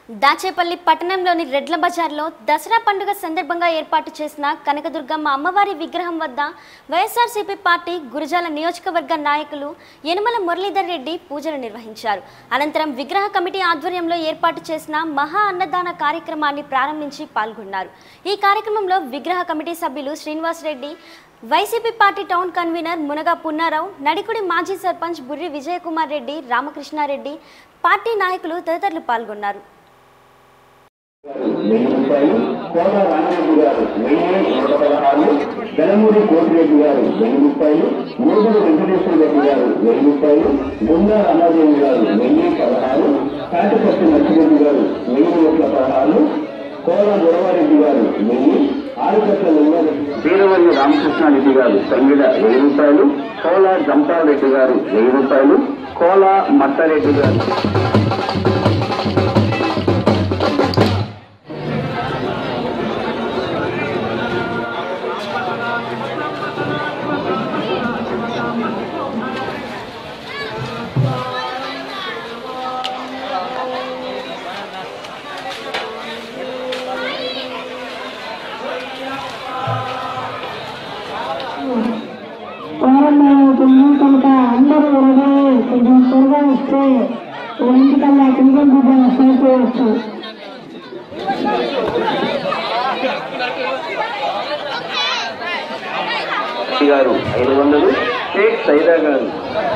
దాచేపల్లి పట్టణంలోని రెడ్ల బజార్లో దసరా పండుగ సందర్భంగా ఏర్పాటు చేసిన కనకదుర్గమ్మ అమ్మవారి విగ్రహం వద్ద వైఎస్ఆర్సీపీ పార్టీ గురజాల నియోజకవర్గ నాయకులు యనమల మురళీధర్ రెడ్డి పూజలు నిర్వహించారు అనంతరం విగ్రహ కమిటీ ఆధ్వర్యంలో ఏర్పాటు చేసిన మహా అన్నదాన కార్యక్రమాన్ని ప్రారంభించి పాల్గొన్నారు ఈ కార్యక్రమంలో విగ్రహ కమిటీ సభ్యులు Srinivas Reddy YCP party town convener Munaga Punnarao Nadikudi మాజీ సర్పంచ్ బుర్రి విజయకుమార్ రెడ్డి రామకృష్ణారెడ్డి పార్టీ నాయకులు తదితరులు పాల్గొన్నారు వెయ్యి రూపాయలు కోట రామరెడ్డి గారు వెయ్యి నూట పదహారు వెలమూరి కోటిరెడ్డి గారు వెయ్యి రూపాయలు మూగుడు వెంకటేశ్వర రెడ్డి గారు వెయ్యి రూపాయలు గుండా రామాదేవి గారు వెయ్యి పదహారు కాటిపత్తి నచ్చిరెడ్డి గారు వెయ్యి నూట్ల పదహారు కోల గురవారెడ్డి గారు వెయ్యి ఆరుకట్ల వీరవల్లి రామకృష్ణారెడ్డి గారు సంగిడ వెయ్యి రూపాయలు కోల జంపారెడ్డి గారు వెయ్యి రూపాయలు కోల మట్టారెడ్డి గారు వారమైపోతుంది కనుక అందరూ ఉరగా కొంచెం త్వరగా వస్తే ఇంటికల్లా కుంకుమ పూజ చేసేయచ్చు గారు ఐదు వందలు షేక్ సైదా గారు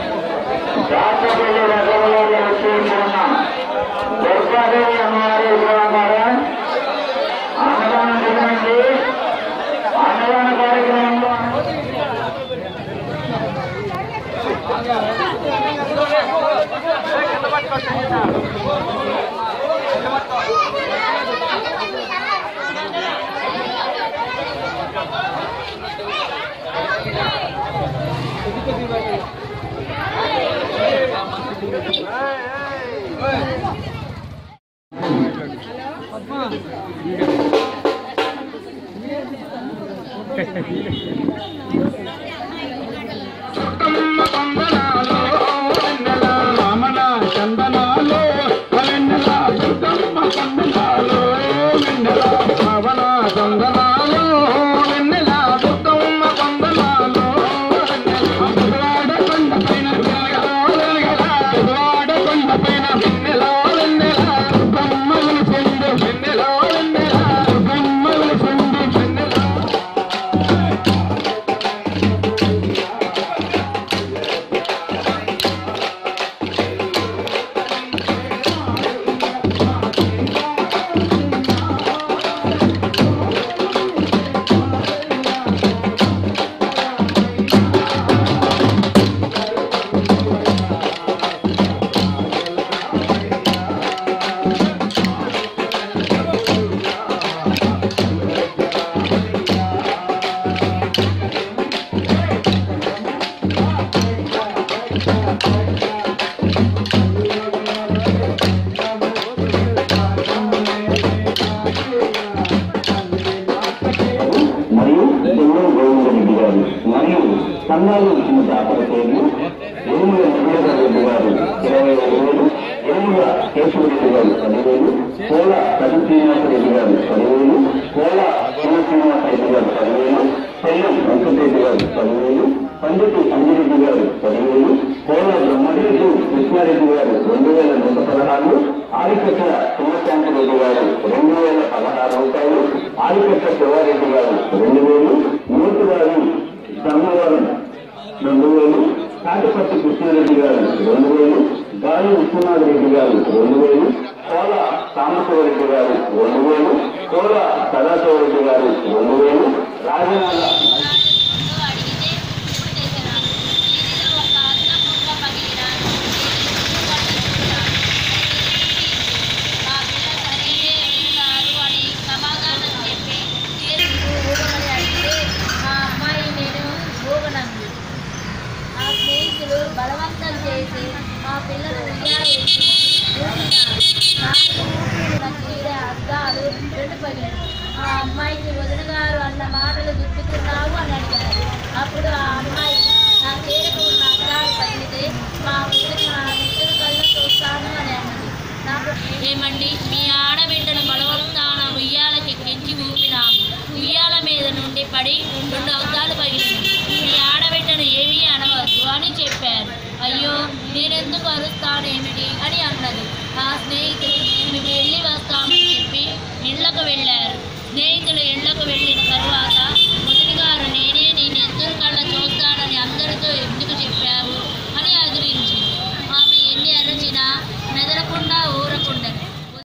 మరియు ఎన్నో గోవిందరెడ్డి గారు మరియు సంఘాలు ఇచ్చిన దాతల పేర్లు ఎరువుల నరేంద్ర రెడ్డి గారు ఇరవై ఐదు వేలు ఎరువుల కేశవరెడ్డి గారు పదివేలు కోల సరి శ్రీనివాసరెడ్డి గారు పదివేలు కోల చిన్న శ్రీనివాసరెడ్డి గారు పదివేలు చెల్లం వెంకటరెడ్డి గారు పదివేలు పండితు అంజిరెడ్డి గారు పదివేలు కోల బ్రహ్మరెడ్డి కృష్ణారెడ్డి గారు రెండు వేల నూట పదహారు ఆదికట్ల చిన్నశాంతిరెడ్డి గారు రెండు వేల పదహారు రూపాయలు ఆదికట్ల శివారెడ్డి గారు రెండు వేలు యూత్ గారు ధర్మవరం రెండు వేలు కాటిపత్తి కృష్ణారెడ్డి గారు రెండు వేలు గాలి విశ్వనాథ్ రెడ్డి గారు రెండు వేలు కోల సాంబశివరెడ్డి గారు రెండు వేలు కోల సదాశివరెడ్డి గారు రెండు వేలు రాజనాథ నా స్నేహితులు బలవంతం చేసి మా పిల్లలు ఉయ్యాలేసి ఊపినారు. నాకు నా చీర అద్దాలు రెండు పగిలాయి ఆ అమ్మాయికి వదిన గారు అన్న మాటలు గుర్తుకున్నావు అని అడిగారు అప్పుడు ఆ అమ్మాయి నా చీరకు ఉన్న అద్దాలు పగిలితే మా పిల్లలు నా మిత్రుల కళ్ళు చూస్తాను అని అన్నది నాకు ఏమండి మీ